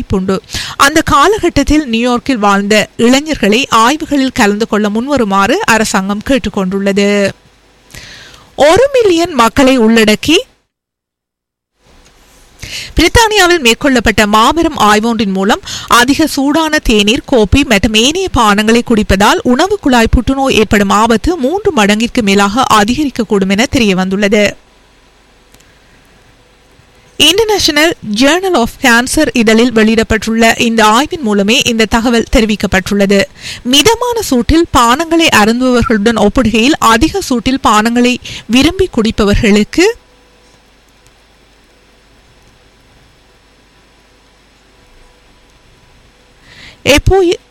வாய்ப்புண்டு அந்த காலகட்டத்தில் நியூயார்க்கில் வாழ்ந்த இளைஞர்களை ஆய்வுகளில் கலந்து கொள்ள முன்வருமாறு அரசாங்கம் கேட்டுக்கொண்டுள்ளது ஒரு மில்லியன் மக்களை உள்ளடக்கி பிரித்தானியாவில் மேற்கொள்ளப்பட்ட மாபெரும் ஆய்வொன்றின் மூலம் அதிக சூடான தேநீர் கோப்பி மற்றும் ஏனைய பானங்களை குடிப்பதால் உணவு குழாய் புற்றுநோய் ஏற்படும் ஆபத்து மூன்று மடங்கிற்கு மேலாக அதிகரிக்கக்கூடும் என தெரிய வந்துள்ளது இன்டர்நேஷனல் ஜேர்னல் ஆஃப் கேன்சர் இதழில் வெளியிடப்பட்டுள்ள இந்த ஆய்வின் மூலமே இந்த தகவல் தெரிவிக்கப்பட்டுள்ளது மிதமான சூட்டில் பானங்களை அருந்துபவர்களுடன் ஒப்பிடுகையில் அதிக சூட்டில் பானங்களை விரும்பி குடிப்பவர்களுக்கு எப்போ